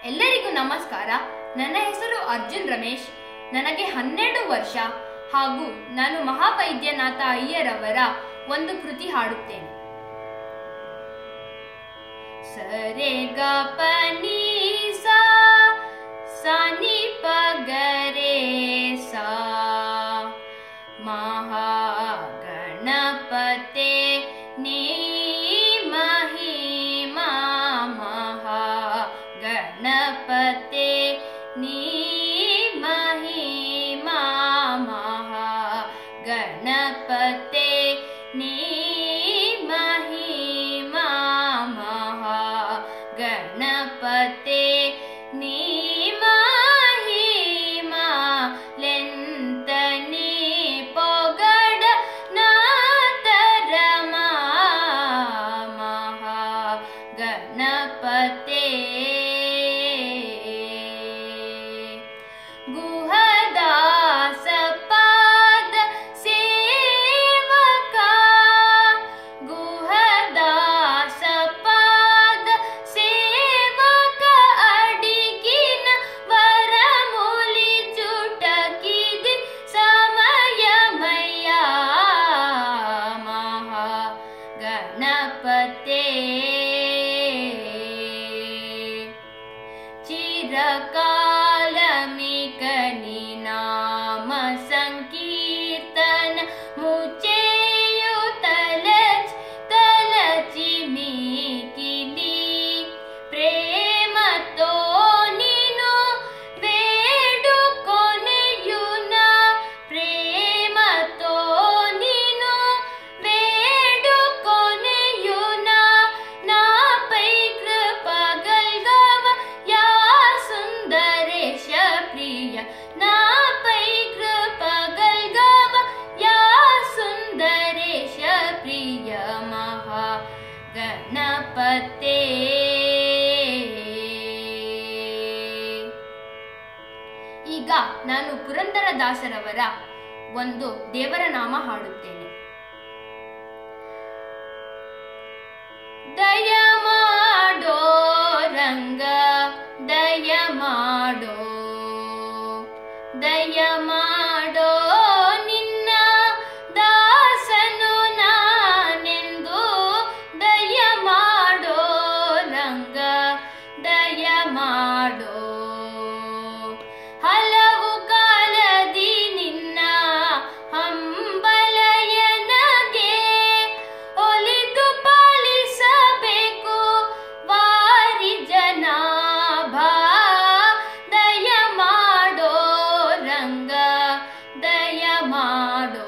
ಎಲ್ಲರಿಗೂ ನಮಸ್ಕಾರ ನನ್ನ ಹೆಸರು ಅರ್ಜುನ್ ರಮೇಶ್ ನನಗೆ ಹನ್ನೆರಡು ವರ್ಷ ಹಾಗೂ ನಾನು ಮಹಾವೈದ್ಯನಾಥ ಅಯ್ಯರವರ ಒಂದು ಕೃತಿ ಹಾಡುತ್ತೇನೆ ಸರೆ ಗ ಪ ನೀ ಸಾ ಸಾ ನಿ ಪ ಗ ರೇ ಸಾ ಮಹಾಗಣಪತೆ ನೀ ಮಹಿಮಾ ಮಹಾಗಣಪತೆ ನೀ ಮಹಿಮಾ ಮಹಾಗಣಪತೆ ನೀ ಮಹಿಮಾ ಮಹಾಗಣಪತೆ ನೀ ಮಹಿಮಾ ಲೆಂತ ನೀ ಪೊಗಡ ನಾತರಮ ಮಹಾಗಣಪತೆ ಗುಹದಾಸ ಪಾದ ಸೇವಕ ಗುಹದಾಸ ಪಾದ ಸೇವಕ ಅಡಿಗಿನ ವರಮೂಲಿ ಚುಟಕಿದಿ ಸಮಯಮಯ ಮಹಾ ಗಣಪತೆ ಚಿರಕಾಲಮಿಕನಿ ನಾಮ ಸಂಕೀರ್ತನ ಮುಚ್ಚೆಯು ತಲಚ್ ತಲಚಿ ಮೀಕಿಲಿ ಪ್ರೇಮತೋ ನೀನು ಬೇಡು ಕೊನೆಯುನ ಪ್ರೇಮತೋ ನೀನು ಬೇಡು ಕೊನೆಯುನ ನಾಪೈ ಕೃಪಗಲ್ಗವ ಯಾ ಸುಂದರೇಶ ಪ್ರಿಯ ನಾಪೈ ಕೃಪಗಲ್ಗವ ಯಾ ಸುಂದರೇಶ ಪ್ರಿಯ ಮಹಾ ಗಣಪತೆ ಈಗ ನಾನು ಪುರಂದರದಾಸರವರ ಒಂದು ದೇವರ ನಾಮ ಹಾಡುತ್ತೇನೆ ದಯ ಮಾಡೋ ರಂಗ ದಯ ಮಾಡೋ ದಯ ಮಾಡೋ ನಿನ್ನ ದಾಸನು ನಾನೆಂದು ದಯ ಮಾಡೋ ರಂಗ ದಯ ಮಾಡೋ ಹಲವು ಕಾಲದಿ ನಿನ್ನ ಹಂಬಲಯನಗೆ ಒಲಿದು ಪಾಲಿಸಬೇಕು ವಾರಿ ಜನಾಭ ದಯ ಮಾಡೋ ರಂಗ ದಯ ಮಾಡೋ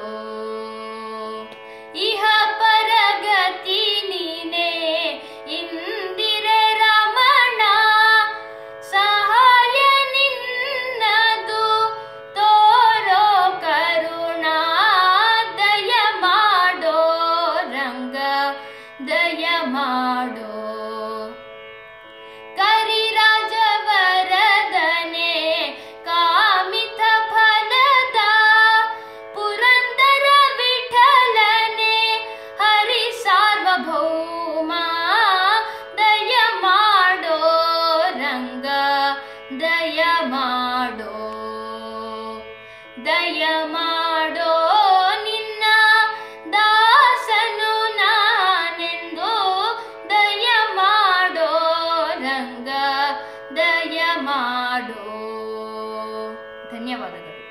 ಇಹ ಪರಗತಿ ನೀನೆ ಇಂದಿರ ರಮಣ ಸಹಾಯ ನಿನ್ನದು ತೋರೋ ಕರುಣಾ ದಯ ಮಾಡೋ ರಂಗ ದಯ ಮಾಡೋ ಕರಿರಾಜವರದನೆ ಕಾಮಿತ ಫಲದ ಪುರಂದರ ವಿಠಲನೆ ಹರಿ ಸಾರ್ವಭೌಮ ದಯ ಮಾಡೋ ರಂಗ ದಯ ಮಾಡೋ ದಯ ಮಾಡೋ ನಿನ್ನ ದಾಸನು ನಾನೆಂದು ದಯ ಮಾಡೋ ರಂಗ ದಯ ಮಾಡೋ ಧನ್ಯವಾದಗಳು